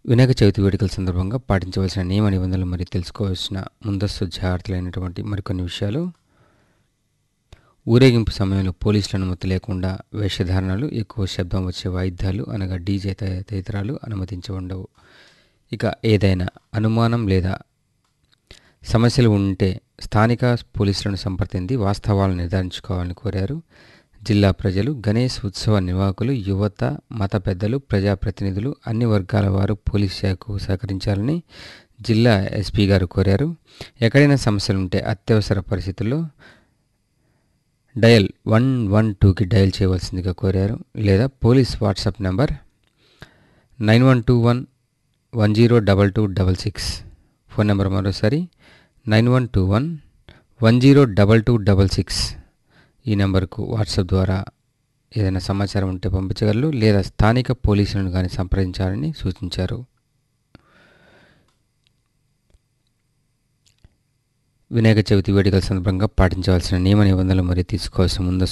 వినాయక చవితి వేడుకల సందర్భంగా పాటించవలసిన నియమ నిబంధనలు మరియు తెలుసుకోవాల్సిన ముందస్తు జాగ్రత్తలైనటువంటి మరికొన్ని విషయాలు ఊరేగింపు సమయంలో పోలీసుల అనుమతి లేకుండా వేషధారణలు ఎక్కువ శబ్దం వచ్చే వాయిద్యాలు అనగా డీజే తదితర- తదితరాలు అనుమతించబడవు ఇక ఏదైనా అనుమానం లేదా సమస్యలు ఉంటే స్థానిక పోలీసులను సంప్రదించి వాస్తవాలను నిర్ధారించుకోవాలని కోరారు జిల్లా ప్రజలు గణేష్ ఉత్సవ నిర్వాహకులు యువత మత పెద్దలు ప్రజాప్రతినిధులు అన్ని వర్గాల వారు పోలీస్ శాఖకు సహకరించాలని జిల్లా ఎస్పీ గారు కోరారు ఎక్కడైనా సమస్యలు ఉంటే అత్యవసర పరిస్థితుల్లో డయల్ వన్ వన్ టూకి డయల్ చేయవలసిందిగా కోరారు లేదా police WhatsApp number nine one two one one zero double two double six phone number మరోసారి nine one two one one zero double two double six ఈ నెంబర్కు వాట్సాప్ ద్వారా ఏదైనా సమాచారం ఉంటే పంపించగలరు లేదా స్థానిక పోలీసులను కానీ సంప్రదించాలని సూచించారు వినాయక చవితి వేడుకల సందర్భంగా పాటించవలసిన నియమ నిబంధనలు మరియు తీసుకోవాల్సిన ముందస్తు